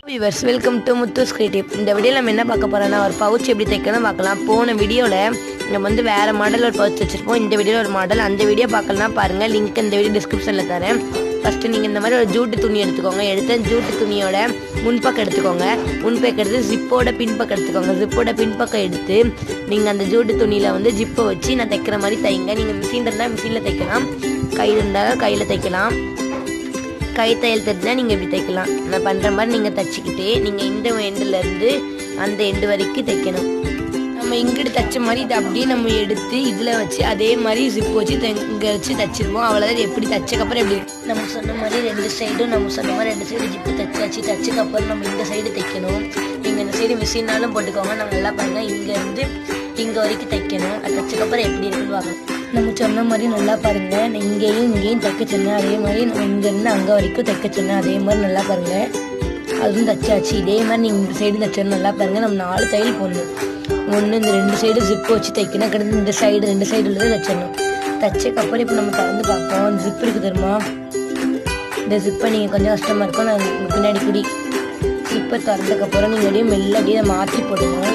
viewers welcome to Muthu's creative இந்த வீடியோவில் நம்ம என்ன பார்க்க போகிறோம்னா ஒரு பவுச் எப்படி தைக்கணும் பார்க்கலாம் போன வீடியோவில் நம்ம வந்து வேறு மாடல் ஒரு பவுச் வச்சுருப்போம் இந்த வீடியோவில் ஒரு மாடல் அந்த வீடியோ பார்க்கலாம் பாருங்கள் லிங்க் இந்த வீடியோ டிஸ்கிரிப்ஷனில் தரேன் ஃபஸ்ட்டு நீங்கள் இந்த மாதிரி ஒரு ஜூட்டு துணி எடுத்துக்கோங்க எடுத்து ஜூட்டு துணியோட முன்பக்கம் எடுத்துக்கோங்க முன்பக்கம் எடுத்து ஜிப்போட பின்பக்கம் எடுத்துக்கோங்க ஜிப்போட பின்பக்கம் எடுத்து நீங்கள் அந்த ஜூட்டு துணியில் வந்து ஜிப்பை வச்சு நான் தைக்கிற மாதிரி தைங்க நீங்கள் மிஷின் இருந்தால் மிஷினில் தைக்கலாம் கையில் இருந்தால் கையில் தைக்கலாம் கை தையல் தெரிஞ்சால் நீங்கள் இப்படி தைக்கலாம் நான் பண்ணுற மாதிரி நீங்கள் தைச்சிக்கிட்டு நீங்கள் இந்த எண்டுலேருந்து அந்த எண்டு வரைக்கும் தைக்கணும் நம்ம இங்கிட்டு தைச்ச மாதிரி இதை அப்படியே நம்ம எடுத்து இதில் வச்சு அதே மாதிரி ஜிப் வச்சு இங்கே வச்சு தைச்சிருவோம் அவ்வளோதான் எப்படி தைச்சக்கப்புறம் எப்படி நம்ம சொன்ன மாதிரி ரெண்டு சைடும் நம்ம சொன்ன மாதிரி ரெண்டு சைடு ஜிப்பு தைச்சாச்சு தைச்சக்கப்புறம் நம்ம இந்த சைடு தைக்கணும் நீங்கள் இந்த சைடு மிஷினாலும் போட்டுக்கோங்க நம்ம நல்லா பாருங்கள் இங்கேருந்து இங்கே வரைக்கும் தைக்கணும் அது தைச்சக்கப்புறம் எப்படி இருக்குன்னு பார்க்கணும் நம்ம சொன்ன மாதிரி நல்லா பாருங்க நான் இங்கேயும் இங்கேயும் தைக்க சொன்னேன் அதே மாதிரி நம்ம இங்கேருந்து அங்கே வரைக்கும் தைக்க சொன்னேன் அதே மாதிரி நல்லா பாருங்க அதுவும் தைச்சாச்சு இதே மாதிரி நீங்கள் இந்த சைடு தைச்சோன்னு நல்லா பாருங்க நம்ம நாலு தையல் போடணும் ஒன்று இந்த ரெண்டு சைடு ஜிப்பு வச்சு தைக்கணும் கிடந்து இந்த சைடு ரெண்டு சைடு உள்ளது தைச்சிடணும் தைச்சக்கப்புறம் இப்போ நம்ம திறந்து பார்ப்போம் ஜிப் இருக்கு தெரியுமா இந்த ஜிப்பை நீங்கள் கொஞ்சம் கஷ்டமாக இருக்கும் நான் உங்களுக்கு பின்னாடி குடி ஜிப்பை திறந்ததுக்கப்புறம் நீங்கள் அப்படியே மெல்ல அப்படியே மாற்றி போடணும்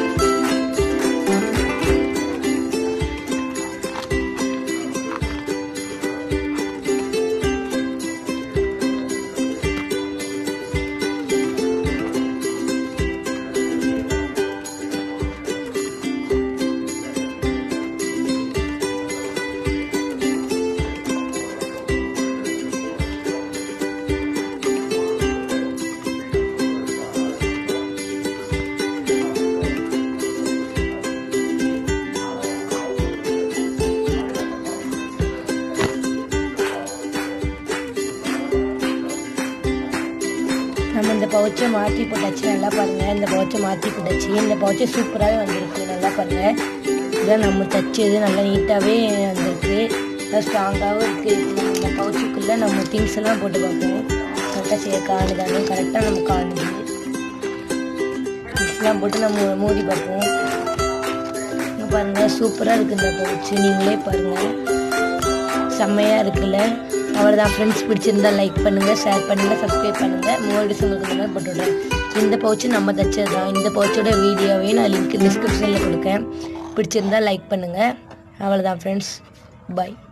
நம்ம இந்த பவுச்சை மாற்றி போட்டாச்சு நல்லா பாருங்கள் இந்த பவுச்சை மாற்றி போட்டாச்சு இந்த பவுச்சை சூப்பராகவே வந்திருக்கு நல்லா பாருங்கள் இதான் நம்ம தைச்சது நல்லா நீட்டாகவே வந்திருக்கு நல்லா ஸ்ட்ராங்காகவும் இருக்குது நம்ம இந்த பவுச்சுக்குள்ளே நம்ம திங்ஸ் எல்லாம் போட்டு பார்ப்போம் கரெக்டாக செய்ய காணுதானே கரெக்டாக நம்ம காணுது திங்ஸ்லாம் போட்டு நம்ம மூடி பார்ப்போம் இங்க பாருங்கள் சூப்பராக இருக்குது இந்த பவுச்சு நீங்களே பாருங்கள் செம்மையாக இருக்குல்ல அவ்வளோதான் ஃப்ரெண்ட்ஸ் பிடிச்சிருந்தா லைக் பண்ணுங்கள் ஷேர் பண்ணுங்கள் சப்ஸ்கிரைப் பண்ணுங்கள் மோடிஸ் உங்களுக்கு இந்த மாதிரி போட்டுவிடுறேன் இந்த பவுச்சு நம்ம தைச்சது தான் இந்த பவுச்சோட வீடியோவையும் நான் லிங்க் டிஸ்கிரிப்ஷனில் கொடுக்கேன் பிடிச்சிருந்தா லைக் பண்ணுங்கள் அவ்வளோதான் ஃப்ரெண்ட்ஸ் பை